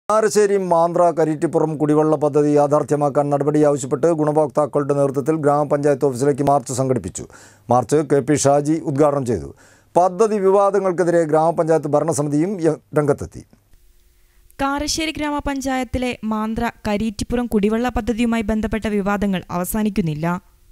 കാരശ്ശേരി മാന്ദ്ര കരിറ്റിപ്പുറം കുടിവെള്ള പദ്ധതി യാഥാർത്ഥ്യമാക്കാൻ നടപടി ആവശ്യപ്പെട്ട് ഗുണഭോക്താക്കളുടെ നേതൃത്വത്തിൽ ഗ്രാമപഞ്ചായത്ത് ഓഫീസിലേക്ക് മാർച്ച് സംഘടിപ്പിച്ചു മാർച്ച് കെ പി ഷാജി ഉദ്ഘാടനം ചെയ്തു പദ്ധതി വിവാദങ്ങൾക്കെതിരെ ഗ്രാമപഞ്ചായത്ത് ഭരണസമിതിയും യ- രംഗത്തെത്തി കാരശ്ശേരി ഗ്രാമപഞ്ചായത്തിലെ മാന്ദ്ര കരീറ്റിപ്പുറം കുടിവെള്ള പദ്ധതിയുമായി ബന്ധപ്പെട്ട വിവാദങ്ങൾ അവസാനിക്കുന്നില്ല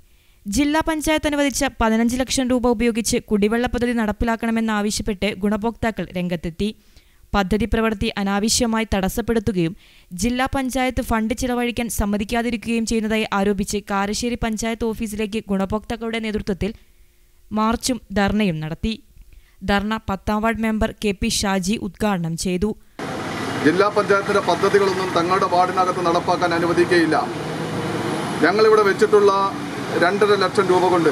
ജില്ലാ പഞ്ചായത്ത് അനുവദിച്ച പതിനഞ്ച് ലക്ഷം രൂപ ഉപയോഗിച്ച് കുടിവെള്ള പദ്ധതി നടപ്പിലാക്കണമെന്നാവശ്യപ്പെട്ട് ഗുണഭോക്താക്കൾ രംഗത്തെത്തി പദ്ധതി പ്രവൃത്തി അനാവശ്യമായി തടസ്സപ്പെടുത്തുകയും ജില്ലാ പഞ്ചായത്ത് ഫണ്ട് ചിലവഴിക്കാൻ സമ്മതിക്കാതിരിക്കുകയും ചെയ്യുന്നതായി ആരോപിച്ച് കാരശ്ശേരി പഞ്ചായത്ത് ഓഫീസിലേക്ക് ഗുണഭോക്താക്കളുടെ നേതൃത്വത്തിൽ മാർച്ചും ധർണയും നടത്തി ധർണ പത്താം ward member K P Shaji ഉദ്ഘാടനം ചെയ്തു ജില്ലാ പഞ്ചായത്തിന്റെ പദ്ധതികളൊന്നും തങ്ങളുടെ വാർഡിനകത്ത് നടപ്പാക്കാൻ അനുവദിക്കുകയില്ല ഞങ്ങളിവിടെ വെച്ചിട്ടുള്ള രണ്ടര ലക്ഷം രൂപ കൊണ്ട്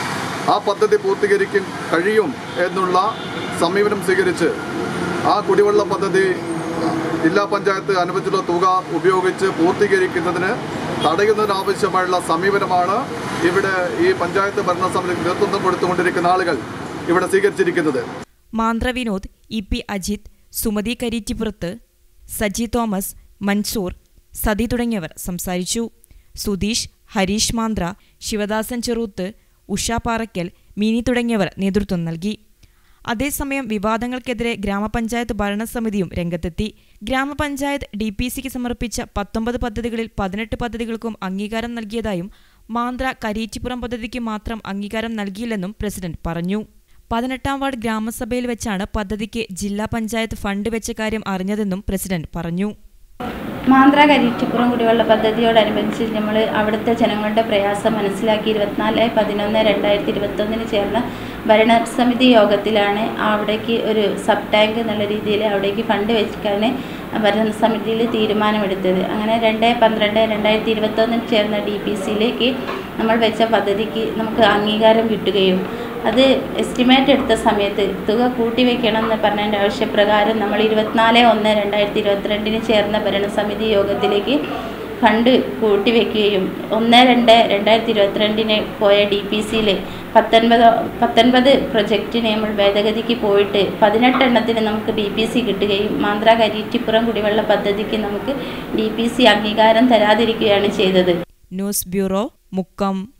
ആ പദ്ധതി പൂർത്തീകരിക്കാൻ കഴിയും എന്നുള്ള സമീപനം സ്വീകരിച്ച് ആ കുടിവെള്ള പദ്ധതി ജില്ലാ പഞ്ചായത്ത് അനുവദിച്ചിട്ടുള്ള തുക ഉപയോഗിച്ച് പൂർത്തീകരിക്കുന്നതിന് തടയുന്നതിനാവശ്യമായുള്ള സമീപനമാണ് ഇവിടെ ഈ പഞ്ചായത്ത് ഭരണസമിതി നേതൃത്വം കൊടുത്തുകൊണ്ടിരിക്കുന്ന ആളുകൾ ഇവിടെ സ്വീകരിച്ചിരിക്കുന്നത് മാന്ദ്ര വിനോദ് ഇ പി അജിത് സുമതി കരീറ്റിപ്പുറത്ത് സജി തോമസ് മൻസൂർ സതി തുടങ്ങിയവർ സംസാരിച്ചു സുധീഷ് ഹരീഷ് മാന്ദ്ര ശിവദാസൻ ചെറുത്ത് ഉഷ പാറയ്ക്കൽ മിനി തുടങ്ങിയവർ നേതൃത്വം നൽകി അതേസമയം വിവാദങ്ങൾക്കെതിരെ ഗ്രാമപഞ്ചായത്ത് ഭരണസമിതിയും രംഗത്തെത്തി ഗ്രാമപഞ്ചായത്ത് ഡി പി സിക്ക് സമർപ്പിച്ച പത്തൊമ്പത് പദ്ധതികളിൽ പതിനെട്ട് പദ്ധതികൾക്കും അംഗീകാരം നൽകിയതായും മാന്ദ്ര കരീറ്റിപ്പുറം പദ്ധതിക്ക് മാത്രം അംഗീകാരം നൽകിയില്ലെന്നും പ്രസിഡന്റ് പറഞ്ഞു പതിനെട്ടാം വാർഡ് ഗ്രാമസഭയിൽ വെച്ചാണ് പദ്ധതിക്ക് ജില്ലാ പഞ്ചായത്ത് ഫണ്ട് വെച്ച കാര്യം അറിഞ്ഞതെന്നും പ്രസിഡന്റ് പറഞ്ഞു മാന്ദ്ര കരിറ്റിപ്പുറം കുടിവെള്ള പദ്ധതിയോടനുബന്ധിച്ച് നമ്മൾ അവിടുത്തെ ജനങ്ങളുടെ പ്രയാസം മനസ്സിലാക്കി ഇരുപത്തിനാല് പതിനൊന്ന് രണ്ടായിരത്തി ഇരുപത്തൊന്നിന് ചേർന്ന ഭരണസമിതി യോഗത്തിലാണ് അവിടേക്ക് ഒരു സബ് ടാങ്ക് എന്നുള്ള രീതിയിൽ അവിടേക്ക് ഫണ്ട് വെക്കാൻ ഭരണസമിതിയിൽ തീരുമാനമെടുത്തത് അങ്ങനെ രണ്ട് പന്ത്രണ്ട് രണ്ടായിരത്തി ഇരുപത്തൊന്നിന് ചേർന്ന ഡി പി സിയിലേക്ക് നമ്മൾ വെച്ച പദ്ധതിക്ക് നമുക്ക് അംഗീകാരം കിട്ടുകയും അത് എസ്റ്റിമേറ്റ് എടുത്ത സമയത്ത് തുക കൂട്ടി വെക്കണം എന്ന് പറഞ്ഞതിൻ്റെ ആവശ്യപ്രകാരം നമ്മൾ ഇരുപത്തിനാല് ഒന്ന് രണ്ടായിരത്തി ഇരുപത്തിരണ്ടിന് ചേർന്ന ഭരണസമിതി യോഗത്തിലേക്ക് ഫണ്ട് കൂട്ടിവെക്കുകയും ഒന്ന് രണ്ട് രണ്ടായിരത്തി ഇരുപത്തിരണ്ടിന് പോയ ഡി പി സിയിൽ പത്തൊൻപത് പത്തൊൻപത് പ്രൊജക്റ്റിന് നമ്മൾ ഭേദഗതിക്ക് പോയിട്ട് പതിനെട്ടെണ്ണത്തിന് നമുക്ക് ഡി പി സി കിട്ടുകയും മാന്ദ്ര കരിറ്റിപ്പുറം കുടിവെള്ള പദ്ധതിക്ക് നമുക്ക് ഡി പി സി അംഗീകാരം തരാതിരിക്കുകയാണ് ചെയ്തത് ന്യൂസ് ബ്യൂറോ മുക്കം